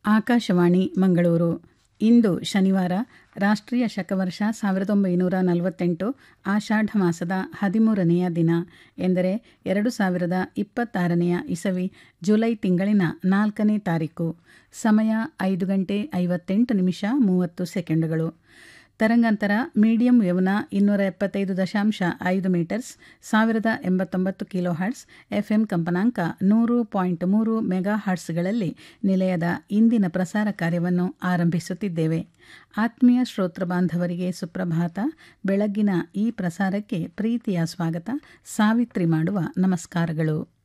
ಆಕಾಶವಾಣಿ ಮಂಗಳೂರು ಇಂದು ಶನಿವಾರ ರಾಷ್ಟ್ರೀಯ ಶಕವರ್ಷ ಸಾವಿರದ ಒಂಬೈನೂರ ನಲವತ್ತೆಂಟು ಆಷಾಢ ಮಾಸದ ಹದಿಮೂರನೆಯ ದಿನ ಎಂದರೆ ಎರಡು ಸಾವಿರದ ಇಪ್ಪತ್ತಾರನೆಯ ಇಸವಿ ಜುಲೈ ತಿಂಗಳಿನ ನಾಲ್ಕನೇ ತಾರೀಕು ಸಮಯ ಐದು ಗಂಟೆ ಐವತ್ತೆಂಟು ನಿಮಿಷ ಮೂವತ್ತು ಸೆಕೆಂಡುಗಳು ತರಂಗಾಂತರ ಮೀಡಿಯಂ ವೇವ್ನ ಇನ್ನೂರ ಎಪ್ಪತ್ತೈದು ದಶಾಂಶ ಐದು ಮೀಟರ್ಸ್ ಸಾವಿರದ ಎಂಬತ್ತೊಂಬತ್ತು ಕಿಲೋ ಹರ್ಟ್ಸ್ ಎಫ್ಎಂ ಕಂಪನಾಂಕ ನೂರು ಪಾಯಿಂಟ್ ಮೂರು ಮೆಗಾ ಹರ್ಟ್ಸ್ಗಳಲ್ಲಿ ನಿಲಯದ ಇಂದಿನ ಪ್ರಸಾರ ಕಾರ್ಯವನ್ನು ಆರಂಭಿಸುತ್ತಿದ್ದೇವೆ ಆತ್ಮೀಯ ಶ್ರೋತೃ ಬಾಂಧವರಿಗೆ ಸುಪ್ರಭಾತ ಬೆಳಗ್ಗಿನ ಈ ಪ್ರಸಾರಕ್ಕೆ ಪ್ರೀತಿಯ ಸ್ವಾಗತ ಸಾವಿತ್ರಿ ಮಾಡುವ ನಮಸ್ಕಾರಗಳು